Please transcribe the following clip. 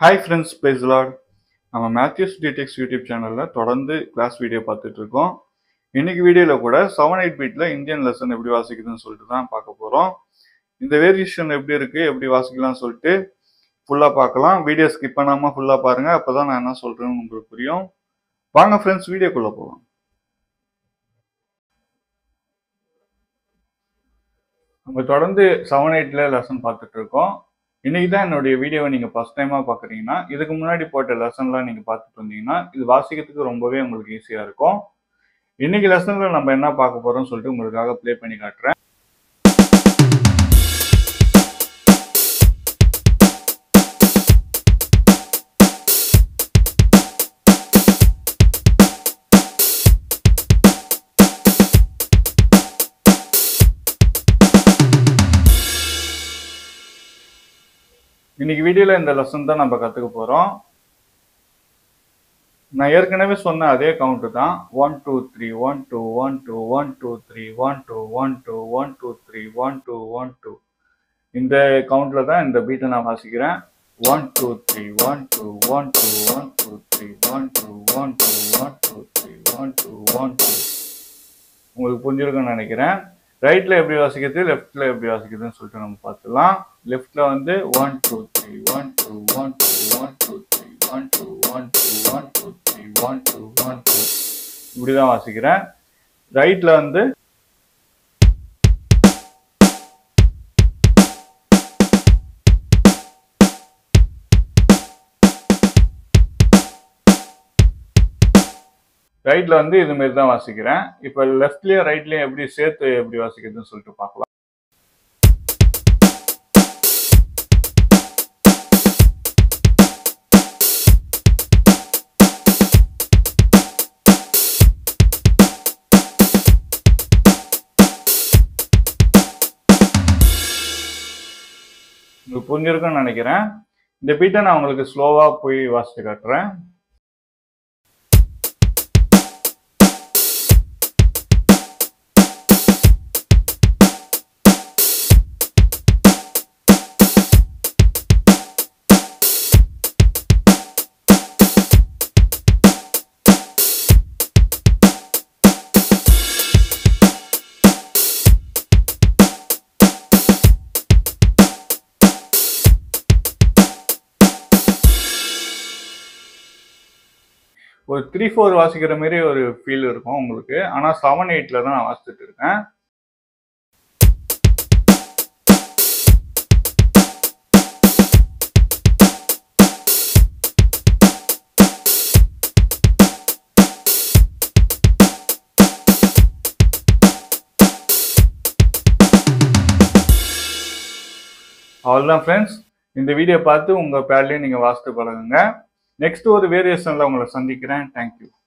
hi friends பேசலாட் நம்ம Matthews டிடெக்ஸ் YouTube சேனலில் தொடர்ந்து கிளாஸ் வீடியோ பார்த்துட்டு இருக்கோம் இன்னைக்கு வீடியோவில் கூட செவன் எயிட் பீட்டில் இந்தியன் லெசன் எப்படி வாசிக்குதுன்னு சொல்லிட்டு தான் பார்க்க போகிறோம் இந்த வேரியேஷன் எப்படி இருக்குது எப்படி வாசிக்கலாம்னு சொல்லிட்டு ஃபுல்லாக பார்க்கலாம் வீடியோ ஸ்கிப் பண்ணாமல் ஃபுல்லாக பாருங்கள் அப்போ தான் நான் என்ன சொல்கிறேன்னு உங்களுக்கு புரியும் வாங்க ஃப்ரெண்ட்ஸ் வீடியோக்குள்ளே போகலாம் நம்ம தொடர்ந்து செவன் எயிட்ல லெசன் பார்த்துட்டு இருக்கோம் இன்னைக்கு தான் என்னுடைய வீடியோவை நீங்க ஃபர்ஸ்ட் டைமா பாக்குறீங்கன்னா இதுக்கு முன்னாடி போட்ட லெசன்லாம் நீங்க பார்த்துட்டு வந்தீங்கன்னா இது வாசிக்கிறதுக்கு ரொம்பவே உங்களுக்கு ஈஸியா இருக்கும் இன்னைக்கு லெசன்ல நம்ம என்ன பார்க்க போறோம்னு சொல்லிட்டு உங்களுக்காக ப்ளே பண்ணி காட்டுறேன் இன்னைக்கு வீடியோல இந்த லெசன் தான் நம்ம கத்துக்க போறோம் நான் ஏற்கனவே சொன்ன அதே கவுண்ட் தான் one two three one two one two one two three one two one two one two three one two one two இந்த கவுண்ட்ல தான் இந்த பீட்டை நான் வாசிக்கிறேன் one two three one two one two one two three one two one two one two three one two one two உங்களுக்கு புரிஞ்சிருக்கும்னு நினைக்கிறேன் ரைட்ல எப்படி வாசிக்கிறது லெஃப்ட்ல எப்படி வாசிக்கிறதுன்னு சொல்லிட்டு நம்ம பார்த்துலாம் லெஃப்ட்ல வந்து one two three one two one two one two three one two one two one two three one two one two இப்படிதான் வாசிக்கிறேன் ரைட்ல வந்து ரைட்ல வந்து இது மாதிரி தான் வாசிக்கிறேன் இப்போ லெஃப்ட்லயும் ரைட்லயும் எப்படி சேர்த்து எப்படி வாசிக்கிறதுன்னு சொல்லிட்டு பார்க்கலாம் உங்களுக்கு புரிஞ்சிருக்கும்னு நினைக்கிறேன் இந்த பீட்டை நான் உங்களுக்கு ஸ்லோவா போய் வாசிச்சு காட்டுறேன் ஒரு த்ரீ ஃபோர் வாசிக்கிற மாதிரி ஒரு ஃபீல் இருக்கும் உங்களுக்கு ஆனால் செவன் எயிட்ல தான் நான் வாசிச்சுட்டு இருக்கேன் அவ்வளோதான் ஃப்ரெண்ட்ஸ் இந்த வீடியோ பார்த்து உங்கள் பேர்லேயும் நீங்கள் வாசித்து பழகுங்க நெக்ஸ்ட் ஒரு வேரியேஷனில் உங்களை சந்திக்கிறேன் தேங்க்யூ